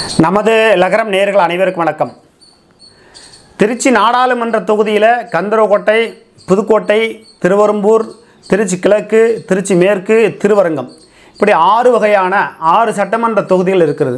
நமது லகரம் நேர்கள் அனைவருக்கும் வணக்கம் திருச்சி நாடாளுமன்ற தொகுதியில் கந்தரக்கோட்டை புதுக்கோட்டை திருவெரும்பூர் திருச்சி கிழக்கு திருச்சி மேற்கு திருவரங்கம் இப்படி ஆறு வகையான ஆறு சட்டமன்ற தொகுதிகள் இருக்கிறது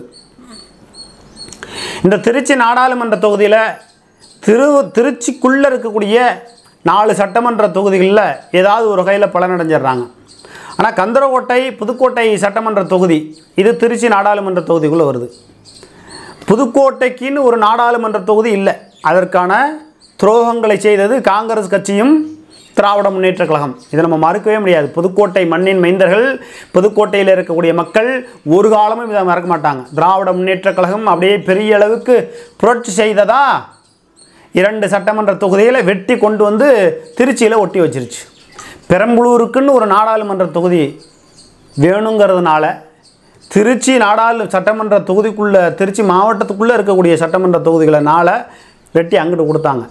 இந்த திருச்சி நாடாளுமன்ற தொகுதியில் திரு திருச்சிக்குள்ளே இருக்கக்கூடிய நாலு சட்டமன்ற தொகுதிகளில் ஏதாவது ஒரு வகையில் பலனடைஞ்சிடுறாங்க ஆனால் கந்தரக்கோட்டை புதுக்கோட்டை சட்டமன்ற தொகுதி இது திருச்சி நாடாளுமன்ற தொகுதிக்குள்ளே வருது புதுக்கோட்டைக்குன்னு ஒரு நாடாளுமன்ற தொகுதி இல்லை அதற்கான துரோகங்களை செய்தது காங்கிரஸ் கட்சியும் திராவிட முன்னேற்றக் கழகம் இதை நம்ம மறுக்கவே முடியாது புதுக்கோட்டை மண்ணின் மைந்தர்கள் புதுக்கோட்டையில் இருக்கக்கூடிய மக்கள் ஒரு காலமும் இதை மறக்க மாட்டாங்க திராவிட முன்னேற்றக் கழகம் அப்படியே பெரிய அளவுக்கு புரட்சி செய்ததா இரண்டு சட்டமன்ற தொகுதிகளை வெட்டி கொண்டு வந்து திருச்சியில் ஒட்டி வச்சிருச்சு பெரம்பலூருக்குன்னு ஒரு நாடாளுமன்ற தொகுதி வேணுங்கிறதுனால திருச்சி நாடாளு சட்டமன்ற தொகுதிக்குள்ளே திருச்சி மாவட்டத்துக்குள்ளே இருக்கக்கூடிய சட்டமன்ற தொகுதிகளனால வெட்டி அங்கிட்டு கொடுத்தாங்க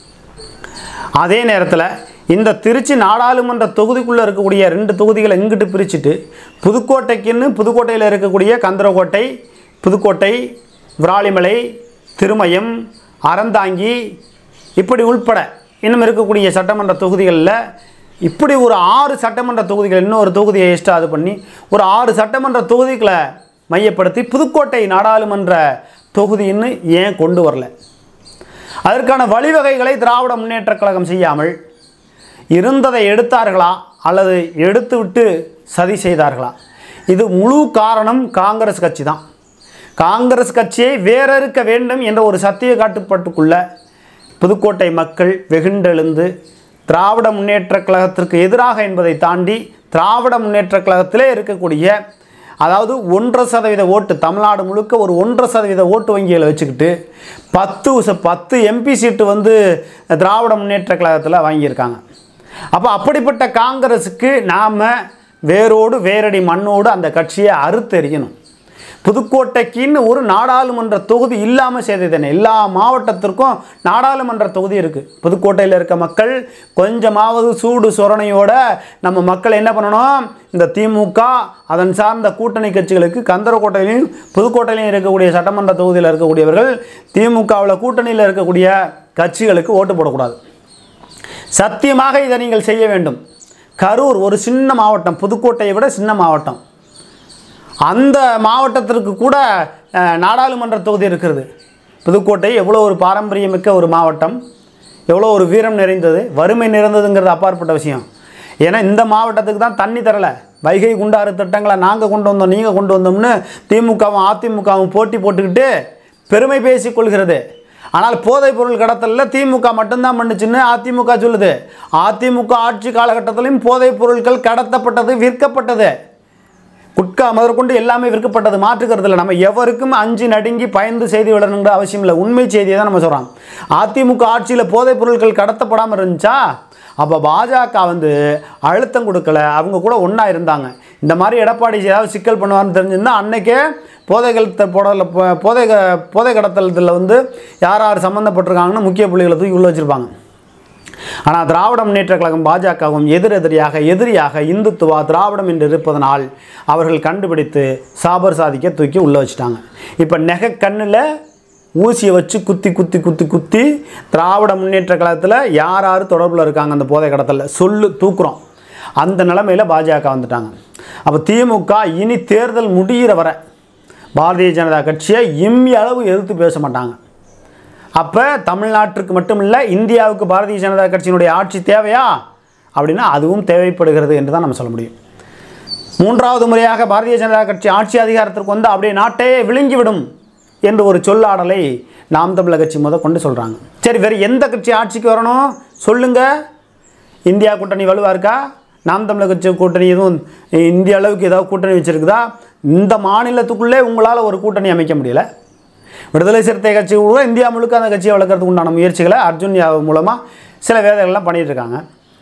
அதே நேரத்தில் இந்த திருச்சி நாடாளுமன்ற தொகுதிக்குள்ளே இருக்கக்கூடிய ரெண்டு தொகுதிகளை இங்கிட்டு பிரிச்சுட்டு புதுக்கோட்டைக்குன்னு புதுக்கோட்டையில் இருக்கக்கூடிய கந்தரக்கோட்டை புதுக்கோட்டை விராலிமலை திருமயம் அறந்தாங்கி இப்படி உள்பட இன்னும் இருக்கக்கூடிய சட்டமன்ற தொகுதிகளில் இப்படி ஒரு ஆறு சட்டமன்ற தொகுதிகள் இன்னொரு தொகுதியை எக்ஸ்ட்ரா இது பண்ணி ஒரு ஆறு சட்டமன்ற தொகுதிகளை மையப்படுத்தி புதுக்கோட்டை நாடாளுமன்ற தொகுதின்னு ஏன் கொண்டு வரல அதற்கான வழிவகைகளை திராவிட முன்னேற்றக் கழகம் செய்யாமல் இருந்ததை எடுத்தார்களா அல்லது எடுத்துவிட்டு சதி செய்தார்களா இது முழு காரணம் காங்கிரஸ் கட்சி தான் காங்கிரஸ் கட்சியை வேறறுக்க வேண்டும் என்ற ஒரு சத்திய காட்டுப்பாட்டுக்குள்ள புதுக்கோட்டை மக்கள் வெகுண்டெழுந்து திராவிட முன்னேற்றக் கழகத்திற்கு எதிராக என்பதை தாண்டி திராவிட முன்னேற்றக் கழகத்திலே இருக்கக்கூடிய அதாவது ஒன்றரை சதவீத ஓட்டு தமிழ்நாடு முழுக்க ஒரு ஒன்றரை சதவீத ஓட்டு வங்கிகளை வச்சுக்கிட்டு பத்து ச- பத்து எம்பி சீட்டு வந்து திராவிட முன்னேற்றக் கழகத்தில் வாங்கியிருக்காங்க அப்போ அப்படிப்பட்ட காங்கிரஸுக்கு நாம் வேரோடு வேரடி மண்ணோடு அந்த கட்சியை அறுத்தெறியணும் புதுக்கோட்டைக்குன்னு ஒரு நாடாளுமன்ற தொகுதி இல்லாமல் செய்ததுன்னு எல்லா மாவட்டத்திற்கும் நாடாளுமன்ற தொகுதி இருக்குது புதுக்கோட்டையில் இருக்க மக்கள் கொஞ்சமாவது சூடு சொரணையோட நம்ம மக்கள் என்ன பண்ணணும் இந்த திமுக அதன் சார்ந்த கூட்டணி கட்சிகளுக்கு கந்தரக்கோட்டையிலையும் புதுக்கோட்டையிலையும் இருக்கக்கூடிய சட்டமன்ற தொகுதியில் இருக்கக்கூடியவர்கள் திமுகவில் கூட்டணியில் இருக்கக்கூடிய கட்சிகளுக்கு ஓட்டு போடக்கூடாது சத்தியமாக இதை நீங்கள் செய்ய வேண்டும் கரூர் ஒரு சின்ன மாவட்டம் புதுக்கோட்டையை விட சின்ன மாவட்டம் அந்த மாவட்டத்திற்கு கூட அஹ், நாடாளுமன்ற தொகுதி இருக்கிறது புதுக்கோட்டை எவ்வளோ ஒரு பாரம்பரியமிக்க ஒரு மாவட்டம் எவ்வளோ ஒரு வீரம் நிறைந்தது வறுமை நிறைந்ததுங்கிறது அப்பாற்பட்ட விஷயம் ஏன்னா இந்த மாவட்டத்துக்கு தான் தண்ணி தரலை வைகை குண்டாறு திட்டங்களை நாங்கள் கொண்டு வந்தோம் நீங்கள் கொண்டு வந்தோம்னு திமுகவும் அதிமுகவும் போட்டி போட்டுக்கிட்டு பெருமை பேசிக் கொள்கிறது ஆனால் போதைப் பொருள் கடத்தலில் திமுக மட்டும்தான் பண்ணுச்சுன்னு அதிமுக சொல்லுது அதிமுக ஆட்சி காலகட்டத்திலும் போதைப் பொருட்கள் கடத்தப்பட்டது விற்கப்பட்டது குட்கா முதற்கொண்டு எல்லாமே விற்கப்பட்டது மாற்றுக்கிறது இல்லை நம்ம எவருக்கும் அஞ்சு நடுங்கி பயந்து செய்தி விடணுங்கிற அவசியம் இல்லை உண்மை செய்தியை தான் நம்ம சொல்கிறோம் அதிமுக ஆட்சியில் போதைப் பொருட்கள் கடத்தப்படாமல் இருந்துச்சா அப்போ பாஜக வந்து அழுத்தம் கொடுக்கல அவங்க கூட ஒன்றா இருந்தாங்க இந்த மாதிரி எடப்பாடி ஏதாவது சிக்கல் பண்ணுவார்னு தெரிஞ்சிருந்தா அன்னைக்கே போதைகள் போடல போதை க- போதை கடத்தலத்தில் வந்து யார் யார் சம்மந்தப்பட்டிருக்காங்கன்னு முக்கிய புள்ளிகளை தூக்கி உள்ள வச்சுருப்பாங்க ஆனால் திராவிட முன்னேற்ற கழகம் பாஜகவும் எதிரெதிரியாக எதிரியாக இந்துத்துவா திராவிடம் என்று இருப்பதனால் அவர்கள் கண்டுபிடித்து சாபர் சாதிக்க தூக்கி உள்ளே வச்சுட்டாங்க இப்போ நெக கண்ணில் ஊசியை வச்சு குத்தி குத்தி குத்தி குத்தி திராவிட முன்னேற்ற கழகத்தில் யார் யார் தொடர்பில் இருக்காங்க அந்த போதை கடத்தலில் சொல்லு தூக்குறோம் அந்த நிலமையில் பாஜக வந்துட்டாங்க அப்போ திமுக இனி தேர்தல் முடிகிற வரை பாரதிய ஜனதா கட்சியை இம்மி அளவு எதிர்த்து பேச மாட்டாங்க அப்போ தமிழ்நாட்டிற்கு மட்டும் இல்லை இந்தியாவுக்கு பாரதிய ஜனதா கட்சியினுடைய ஆட்சி தேவையா அப்படின்னா அதுவும் தேவைப்படுகிறது என்று தான் நம்ம சொல்ல முடியும் மூன்றாவது முறையாக பாரதிய ஜனதா கட்சி ஆட்சி அதிகாரத்திற்கு வந்து அப்படியே நாட்டே விழுங்கிவிடும் என்று ஒரு சொல்லாடலை நாம் தமிழர் கட்சி முத கொண்டு சொல்கிறாங்க சரி வேறு எந்த கட்சி ஆட்சிக்கு வரணும் சொல்லுங்க இந்தியா கூட்டணி வலுவாக இருக்கா நாம் தமிழர் கட்சி கூட்டணி எதுவும் இந்திய அளவுக்கு ஏதாவது கூட்டணி வச்சுருக்குதா இந்த மாநிலத்துக்குள்ளே உங்களால் ஒரு கூட்டணி அமைக்க முடியல விடுதலை சிறுத்தை கட்சி கூட இந்தியா முழுக்க அந்த கட்சியை வளர்க்கறதுக்கு உண்டான முயற்சிகளை அர்ஜுன் யாதவ் மூலமாக சில வேலைகள்லாம் பண்ணிட்டு இருக்காங்க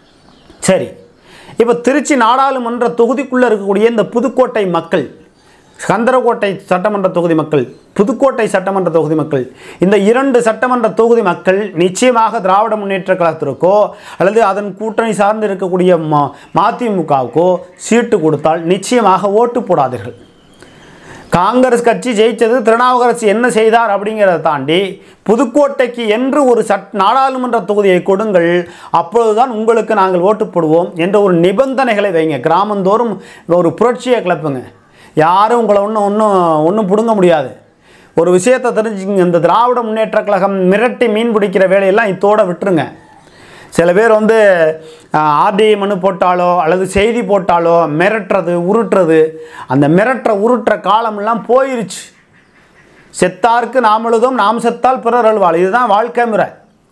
சரி இப்போ திருச்சி நாடாளுமன்ற தொகுதிக்குள்ளே இருக்கக்கூடிய இந்த புதுக்கோட்டை மக்கள் கந்தரக்கோட்டை சட்டமன்ற தொகுதி மக்கள் புதுக்கோட்டை சட்டமன்ற தொகுதி மக்கள் இந்த இரண்டு சட்டமன்ற தொகுதி மக்கள் நிச்சயமாக திராவிட முன்னேற்ற கழகத்திற்கோ அல்லது அதன் கூட்டணி சார்ந்து இருக்கக்கூடிய ம மதிமுகவுக்கோ சீட்டு கொடுத்தால் நிச்சயமாக ஓட்டு போடாதீர்கள் காங்கிரஸ் கட்சி ஜெயிச்சது திருநாவுக்கரசு என்ன செய்தார் அப்படிங்கிறத தாண்டி புதுக்கோட்டைக்கு என்று ஒரு சட் நாடாளுமன்ற தொகுதியை கொடுங்கள் அப்பொழுதுதான் உங்களுக்கு நாங்கள் ஓட்டு போடுவோம் என்ற ஒரு நிபந்தனைகளை வைங்க கிராமந்தோறும் ஒரு புரட்சியை கிளப்புங்க யாரும் உங்களை ஒன்றும் ஒன்றும் ஒன்றும் பிடுங்க முடியாது ஒரு விஷயத்தை தெரிஞ்சுக்கங்க இந்த திராவிட முன்னேற்ற கழகம் மிரட்டி மீன் பிடிக்கிற வேலையெல்லாம் இத்தோட விட்டுருங்க சில பேர் வந்து ஆர்டிஐ மனு போட்டாலோ அல்லது செய்தி போட்டாலோ மிரட்டுறது உருட்டுறது அந்த மிரட்டுற உருட்டுற காலமெல்லாம் போயிருச்சு செத்தார்க்கு நாம் எழுதும் நாம் செத்தால் பிறர் அழுவாள் இதுதான் வாழ்க்கை முறை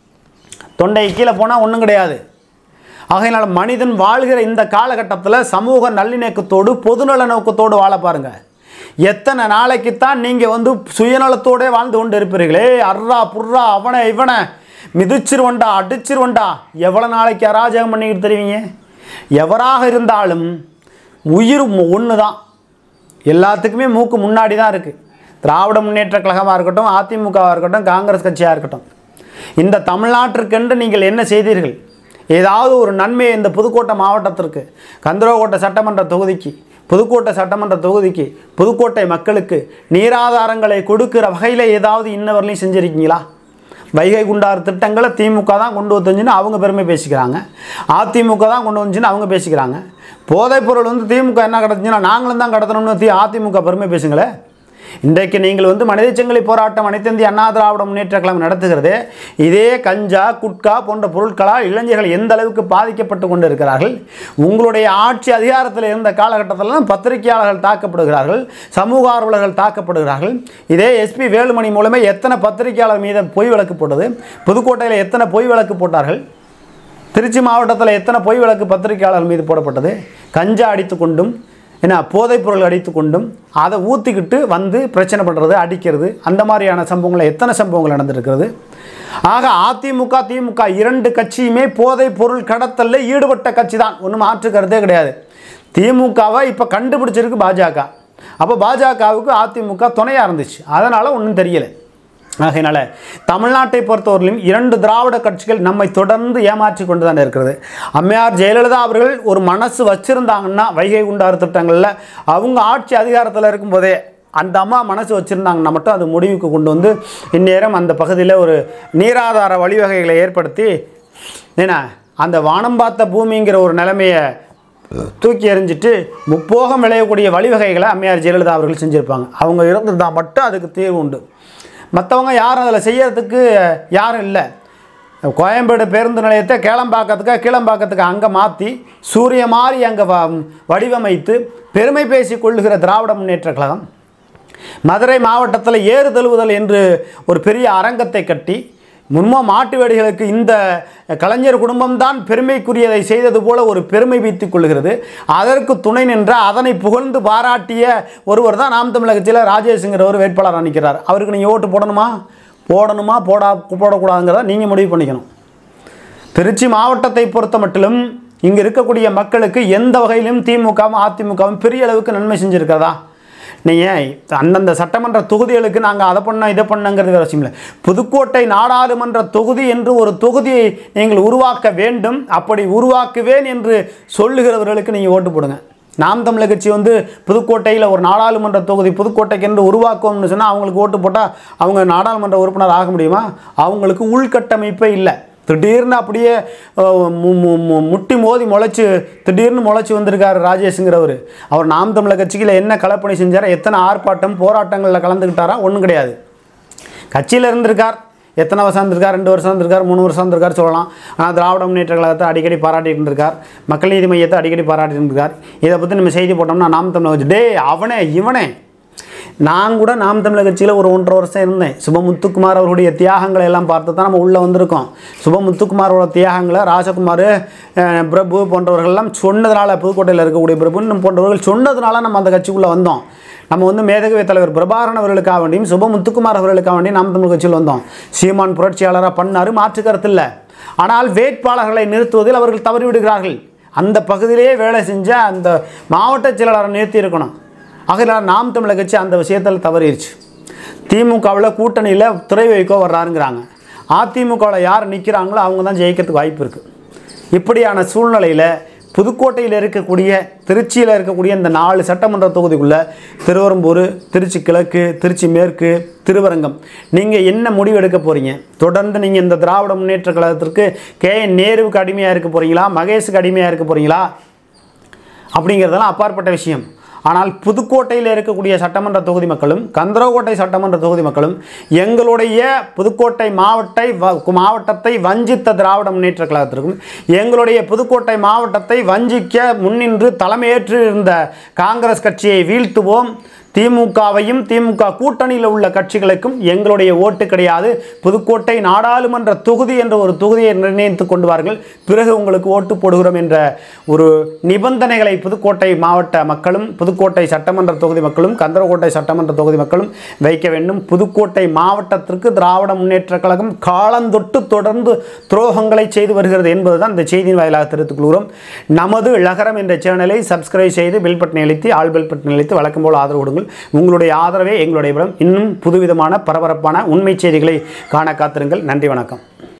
தொண்டை கீழே போனால் ஒன்றும் கிடையாது ஆகையினால் மனிதன் வாழ்கிற இந்த காலகட்டத்தில் சமூக நல்லிணக்கத்தோடு பொதுநல நோக்கத்தோடு வாழ பாருங்க எத்தனை நாளைக்குத்தான் நீங்கள் வந்து சுயநலத்தோடே வாழ்ந்து கொண்டு இருப்பீர்களே அர்ரா புர்ரா அவனை இவனை மிதிச்சிருவண்டா அடிச்சிருவண்டா எவ்வளோ நாளைக்கு அராஜகம் பண்ணிக்கிட்டு தெரிவிங்க எவராக இருந்தாலும் உயிர் ஒன்று தான் எல்லாத்துக்குமே மூக்கு முன்னாடி தான் இருக்குது திராவிட முன்னேற்ற கழகமாக இருக்கட்டும் அதிமுகவாக இருக்கட்டும் காங்கிரஸ் கட்சியாக இருக்கட்டும் இந்த தமிழ்நாட்டிற்கென்று நீங்கள் என்ன செய்தீர்கள் ஏதாவது ஒரு நன்மையை இந்த புதுக்கோட்டை மாவட்டத்திற்கு கந்தரவக்கோட்டை சட்டமன்ற தொகுதிக்கு புதுக்கோட்டை சட்டமன்ற தொகுதிக்கு புதுக்கோட்டை மக்களுக்கு நீராதாரங்களை கொடுக்கிற வகையில் ஏதாவது இன்னவரையும் செஞ்சுருக்கீங்களா வைகை குண்டார் திட்டங்களை திமுக தான் கொண்டு வந்துச்சுன்னு அவங்க பெருமை பேசிக்கிறாங்க அதிமுக தான் கொண்டு வந்துச்சுன்னு அவங்க பேசிக்கிறாங்க போதைப்பொருள் வந்து திமுக என்ன கிடச்சுன்னா நாங்களும் தான் கடத்தணும்னு தி அதிமுக பெருமை பேசுங்களே இன்றைக்கு நீங்கள் வந்து மனித சங்கிலி போராட்டம் அனைத்து இந்திய அண்ணா திராவிட முன்னேற்ற கழகம் நடத்துகிறது இதே கஞ்சா குட்கா போன்ற பொருட்களால் இளைஞர்கள் எந்த அளவுக்கு பாதிக்கப்பட்டு கொண்டு இருக்கிறார்கள் உங்களுடைய ஆட்சி அதிகாரத்தில் இருந்த காலகட்டத்தில் பத்திரிகையாளர்கள் தாக்கப்படுகிறார்கள் சமூக ஆர்வலர்கள் தாக்கப்படுகிறார்கள் இதே எஸ்பி வேலுமணி மூலமே எத்தனை பத்திரிகையாளர் மீது பொய் வழக்கு போட்டது புதுக்கோட்டையில் எத்தனை பொய் வழக்கு போட்டார்கள் திருச்சி மாவட்டத்தில் எத்தனை பொய் வழக்கு பத்திரிகையாளர் மீது போடப்பட்டது கஞ்சா அடித்து கொண்டும் என்ன போதைப் பொருள் அடித்து கொண்டும் அதை ஊற்றிக்கிட்டு வந்து பிரச்சனை பண்ணுறது அடிக்கிறது அந்த மாதிரியான சம்பவங்கள் எத்தனை சம்பவங்கள் நடந்திருக்கிறது ஆக அதிமுக திமுக இரண்டு கட்சியுமே போதைப் பொருள் கடத்தலில் ஈடுபட்ட கட்சி தான் ஒன்றும் மாற்று கருத்தே கிடையாது திமுகவை இப்போ கண்டுபிடிச்சிருக்கு பாஜக அப்போ பாஜகவுக்கு அதிமுக துணையாக இருந்துச்சு அதனால் ஒன்றும் தெரியலை ஆகையினால தமிழ்நாட்டை பொறுத்தவரையிலும் இரண்டு திராவிட கட்சிகள் நம்மை தொடர்ந்து ஏமாற்றி கொண்டு தான் இருக்கிறது அம்மையார் ஜெயலலிதா அவர்கள் ஒரு மனசு வச்சுருந்தாங்கன்னா வைகை குண்டாறு திட்டங்களில் அவங்க ஆட்சி அதிகாரத்தில் இருக்கும்போதே அந்த அம்மா மனசு வச்சுருந்தாங்கன்னா மட்டும் அது முடிவுக்கு கொண்டு வந்து இந்நேரம் அந்த பகுதியில் ஒரு நீராதார வழிவகைகளை ஏற்படுத்தி என்ன அந்த வானம் பார்த்த பூமிங்கிற ஒரு நிலைமையை தூக்கி எறிஞ்சிட்டு முப்போகம் விளையக்கூடிய வழிவகைகளை அம்மையார் ஜெயலலிதா அவர்கள் செஞ்சுருப்பாங்க அவங்க இருந்திருந்தால் மட்டும் அதுக்கு தீர்வு உண்டு மற்றவங்க யாரும் அதில் செய்யறதுக்கு யாரும் இல்லை கோயம்பேடு பேருந்து நிலையத்தை கேளம்பாக்கத்துக்கு கீழம்பாக்கத்துக்கு அங்கே மாற்றி சூரிய மாதிரி அங்கே வடிவமைத்து பெருமை பேசி கொள்ளுகிற திராவிட முன்னேற்ற கழகம் மதுரை மாவட்டத்தில் ஏறு தழுவுதல் என்று ஒரு பெரிய அரங்கத்தை கட்டி முன்மோ மாட்டு வேடிகளுக்கு இந்த கலைஞர் குடும்பம்தான் பெருமைக்குரியதை செய்தது போல ஒரு பெருமை வைத்துக் கொள்கிறது அதற்கு துணை நின்ற அதனை புகழ்ந்து பாராட்டிய ஒருவர் தான் நாம் தமிழக கட்சியில் ராஜேஷுங்கிற ஒரு வேட்பாளர் நிற்கிறார் அவருக்கு நீங்கள் ஓட்டு போடணுமா போடணுமா போடா போடக்கூடாதுங்கிறத நீங்கள் முடிவு பண்ணிக்கணும் திருச்சி மாவட்டத்தை பொறுத்த மட்டிலும் இங்கே இருக்கக்கூடிய மக்களுக்கு எந்த வகையிலும் திமுகவும் அதிமுகவும் பெரிய அளவுக்கு நன்மை செஞ்சுருக்கிறதா நீங்கள் அந்தந்த சட்டமன்ற தொகுதிகளுக்கு நாங்கள் அதை பண்ணோம் இதை பண்ணங்கிறது அவசியம் இல்லை புதுக்கோட்டை நாடாளுமன்ற தொகுதி என்று ஒரு தொகுதியை நீங்கள் உருவாக்க வேண்டும் அப்படி உருவாக்குவேன் என்று சொல்லுகிறவர்களுக்கு நீங்கள் ஓட்டு போடுங்க நாம் தமிழர் கட்சி வந்து புதுக்கோட்டையில் ஒரு நாடாளுமன்ற தொகுதி புதுக்கோட்டைக்கு என்று உருவாக்குவோம்னு சொன்னால் அவங்களுக்கு ஓட்டு போட்டால் அவங்க நாடாளுமன்ற உறுப்பினர் ஆக முடியுமா அவங்களுக்கு உள்கட்டமைப்பே இல்லை திடீர்னு அப்படியே அஹ், மு- மு- மு- முட்டி மோதி முளைச்சி திடீர்னு முளைச்சி வந்திருக்காரு ராஜேஷுங்கிறவர் அவர் நாம் தமிழர் கட்சியில் என்ன கலப்பணி செஞ்சாரா எத்தனை ஆர்ப்பாட்டம் போராட்டங்களில் கலந்துக்கிட்டாரா ஒன்றும் கிடையாது கட்சியில் இருந்திருக்கார் எத்தனை வருஷம் இருந்திருக்கார் ரெண்டு வருஷம் இருந்திருக்கார் மூணு வருஷம் இருந்திருக்கார் சொல்லலாம் ஆனால் திராவிட முன்னேற்ற கழகத்தை அடிக்கடி பாராட்டிட்டு இருந்திருக்கார் மக்கள் நீதி மையத்தை அடிக்கடி பாராட்டிட்டு இருந்திருக்கார் இதை பற்றி நம்ம செய்தி போட்டோம்னா நாம் தமிழர் கட்சி டேய் அவனே இவனே நான் கூட நாம் தமிழர் கட்சியில் ஒரு ஒன்றரை வருஷம் இருந்தேன் சுபமுத்துக்குமார் அவருடைய தியாகங்களை எல்லாம் பார்த்து தான் நம்ம உள்ளே வந்திருக்கோம் சுபமுத்துக்குமாரோட தியாகங்களை ராஜகுமார் அஹ், பிரபு போன்றவர்கள்லாம் சொன்னதுனால புதுக்கோட்டையில் இருக்கக்கூடிய பிரபு இன்னும் போன்றவர்கள் சொன்னதுனால நம்ம அந்த கட்சிக்குள்ளே வந்தோம் நம்ம வந்து மேதகவி தலைவர் பிரபாகரன் அவர்களுக்காக வேண்டியும் சுபமுத்துக்குமார் அவர்களுக்காக வேண்டியும் நாம் தமிழ் கட்சியில் வந்தோம் சீமான் புரட்சியாளராக பண்ணார் மாற்று கருத்து இல்லை ஆனால் வேட்பாளர்களை நிறுத்துவதில் அவர்கள் தவறிவிடுகிறார்கள் அந்த பகுதியிலேயே வேலை செஞ்ச அந்த மாவட்ட செயலாளரை நிறுத்தி இருக்கணும் ஆகையால் நாம் தமிழர் கட்சி அந்த விஷயத்தில் தவறிடுச்சு திமுகவில் கூட்டணியில் துறை வைக்கோ வர்றாருங்கிறாங்க அதிமுகவில் யார் நிற்கிறாங்களோ அவங்க தான் ஜெயிக்கிறதுக்கு வாய்ப்பு இருக்குது இப்படியான சூழ்நிலையில் புதுக்கோட்டையில் இருக்கக்கூடிய திருச்சியில் இருக்கக்கூடிய இந்த நாலு சட்டமன்ற தொகுதிக்குள்ள திருவரம்பூர் திருச்சி கிழக்கு திருச்சி மேற்கு திருவரங்கம் நீங்கள் என்ன முடிவு எடுக்க போகிறீங்க தொடர்ந்து நீங்கள் இந்த திராவிட முன்னேற்ற கழகத்திற்கு கே என் நேருவுக்கு அடிமையாக இருக்க போகிறீங்களா மகேஷுக்கு அடிமையாக இருக்க போகிறீங்களா அப்படிங்கிறதெல்லாம் அப்பாற்பட்ட விஷயம் ஆனால் புதுக்கோட்டையில் இருக்கக்கூடிய சட்டமன்ற தொகுதி மக்களும் கந்தரகோட்டை சட்டமன்ற தொகுதி மக்களும் எங்களுடைய புதுக்கோட்டை மாவட்டை வ- மாவட்டத்தை வஞ்சித்த திராவிட முன்னேற்ற கழகத்திற்கும் எங்களுடைய புதுக்கோட்டை மாவட்டத்தை வஞ்சிக்க முன்னின்று தலைமையேற்று இருந்த காங்கிரஸ் கட்சியை வீழ்த்துவோம் திமுகவையும் திமுக கூட்டணியில் உள்ள கட்சிகளுக்கும் எங்களுடைய ஓட்டு கிடையாது புதுக்கோட்டை நாடாளுமன்ற தொகுதி என்ற ஒரு தொகுதியை நிர்ணயித்துக் கொண்டு வாருங்கள் பிறகு உங்களுக்கு ஓட்டு போடுகிறோம் என்ற ஒரு நிபந்தனைகளை புதுக்கோட்டை மாவட்ட மக்களும் புதுக்கோட்டை சட்டமன்ற தொகுதி மக்களும் கந்தரக்கோட்டை சட்டமன்ற தொகுதி மக்களும் வைக்க வேண்டும் புதுக்கோட்டை மாவட்டத்திற்கு திராவிட முன்னேற்ற கழகம் காலந்தொட்டு தொடர்ந்து துரோகங்களை செய்து வருகிறது என்பதுதான் இந்த செய்தியின் வாயிலாக தெரிவித்துக் கொள்கிறோம் நமது லகரம் என்ற சேனலை சப்ஸ்கிரைப் செய்து பெல் பட்டனை அழுத்தி ஆல் பெல் பட்டனை அழுத்தி வழக்கம் போல் ஆதரவு கொடுங்கள் உங்களுடைய ஆதரவே எங்களுடைய பலம் இன்னும் புதுவிதமான பரபரப்பான உண்மை செய்திகளை காண காத்திருங்கள் நன்றி வணக்கம்